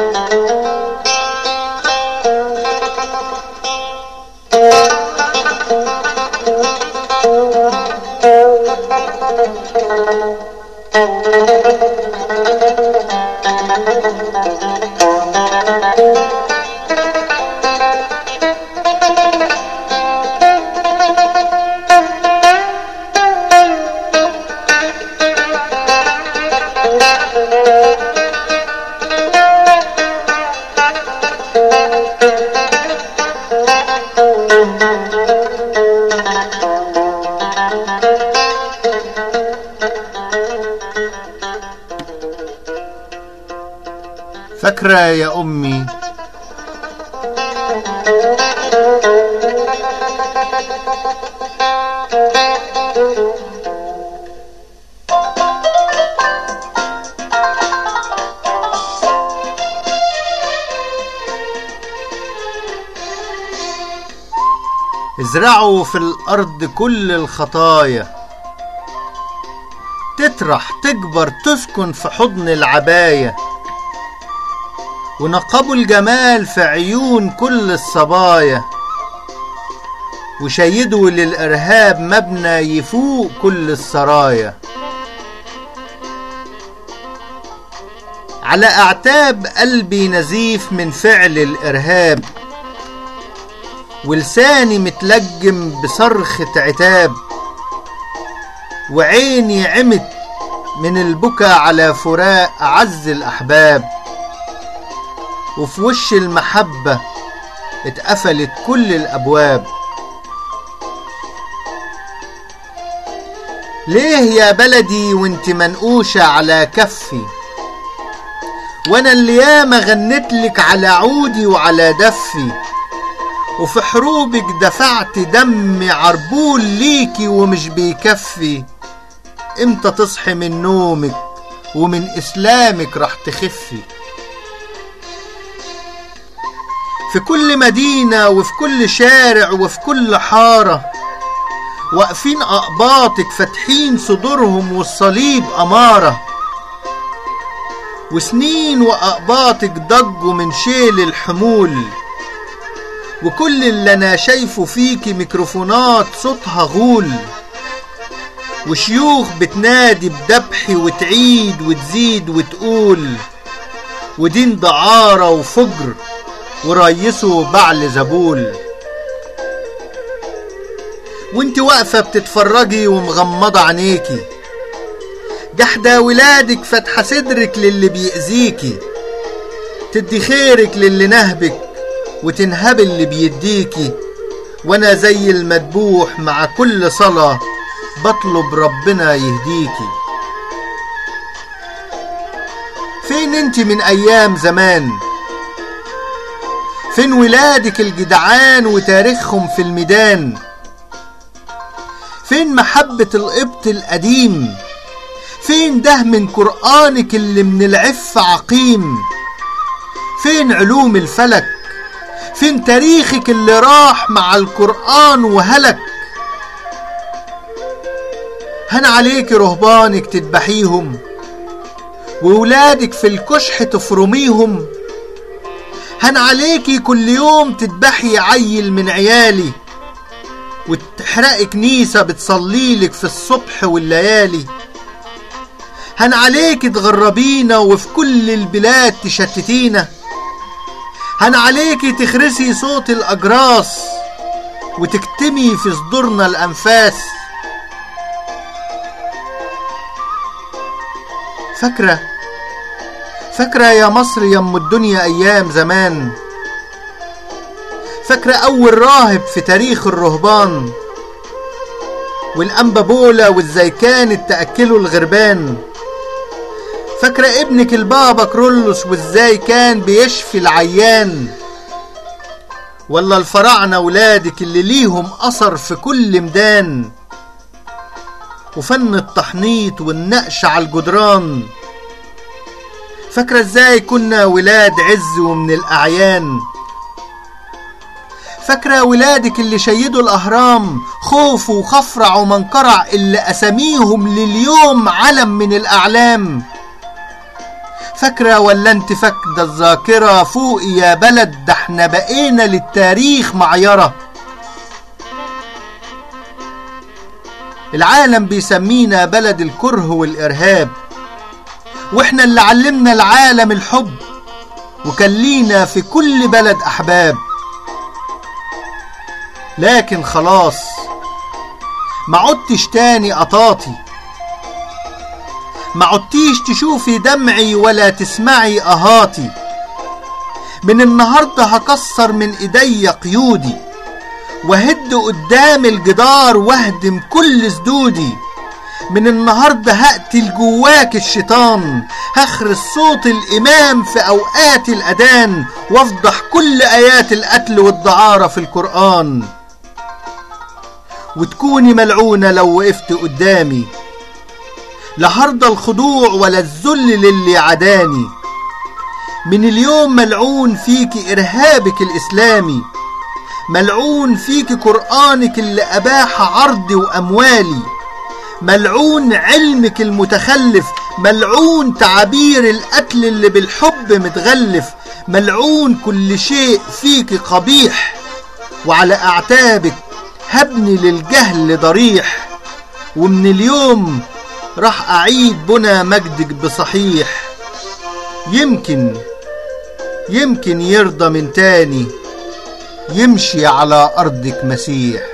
فاكرة يا أمي ازرعوا في الأرض كل الخطايا تطرح تكبر تسكن في حضن العباية ونقبوا الجمال في عيون كل الصبايا وشيدوا للإرهاب مبنى يفوق كل السرايا على أعتاب قلبي نزيف من فعل الإرهاب ولساني متلجم بصرخة عتاب وعيني عمت من البكا على فراق أعز الأحباب وفي وش المحبة اتقفلت كل الأبواب ليه يا بلدي وانت منقوشة على كفي وانا اللي ياما غنتلك على عودي وعلى دفي وفي حروبك دفعت دمي عربول ليكي ومش بيكفي امتى تصحي من نومك ومن اسلامك راح تخفي في كل مدينة وفي كل شارع وفي كل حارة واقفين أقباطك فاتحين صدورهم والصليب أمارة وسنين وأقباطك ضجوا من شيل الحمول وكل اللي أنا شايفه فيكي ميكروفونات صوتها غول وشيوخ بتنادي بذبحي وتعيد وتزيد وتقول ودين دعارة وفجر وريسه بعل زبول وانت واقفة بتتفرجي ومغمضة عينيكي جحدة ولادك فاتحة صدرك للي بيأذيكي تدي خيرك للي نهبك وتنهب اللي بيديكي وانا زي المدبوح مع كل صلاة بطلب ربنا يهديكي فين انت من ايام زمان فين ولادك الجدعان وتاريخهم في الميدان فين محبة القبط القديم فين ده من قرآنك اللي من العف عقيم فين علوم الفلك فين تاريخك اللي راح مع القرآن وهلك هن عليك رهبانك تذبحيهم وولادك في الكشح تفرميهم هن عليكي كل يوم تذبحي عيل من عيالي وتحرقي كنيسة بتصليلك في الصبح والليالي هن عليكي تغربينا وفي كل البلاد تشتتينا هن عليكي تخرسي صوت الأجراس وتكتمي في صدورنا الأنفاس فاكرة فاكرة يا مصر يم الدنيا أيام زمان فاكرة أول راهب في تاريخ الرهبان والأنبا بولا وازاي كانت تأكلوا الغربان فاكرة ابنك البابا كرولوس وازاي كان بيشفي العيان ولا الفراعنة ولادك اللي ليهم أثر في كل ميدان وفن التحنيط والنقش على الجدران فاكرة ازاي كنا ولاد عز ومن الأعيان فاكرة ولادك اللي شيدوا الأهرام خوف وخفرع ومنقرع اللي أساميهم لليوم علم من الأعلام فاكرة ولا انت فاكدة الذاكرة فوق يا بلد ده احنا بقينا للتاريخ معيرة العالم بيسمينا بلد الكره والإرهاب واحنا اللي علمنا العالم الحب وكان لينا في كل بلد أحباب لكن خلاص ما عدتش تاني قطاطي ما عدتيش تشوفي دمعي ولا تسمعي أهاتي من النهاردة هكسر من إيدي قيودي وهد قدام الجدار واهدم كل سدودي من النهاردة هقتل جواك الشيطان هخرس صوت الإمام في أوقات الأذان وافضح كل آيات القتل والدعارة في القرآن وتكوني ملعونة لو وقفت قدامي لا هرضى الخضوع ولا الذل للي عداني من اليوم ملعون فيك إرهابك الإسلامي ملعون فيك قرآنك اللي أباح عرضي وأموالي ملعون علمك المتخلف ملعون تعابير القتل اللي بالحب متغلف ملعون كل شيء فيك قبيح وعلى أعتابك هبني للجهل ضريح ومن اليوم راح أعيد بنى مجدك بصحيح يمكن يمكن يرضى من تاني يمشي على أرضك مسيح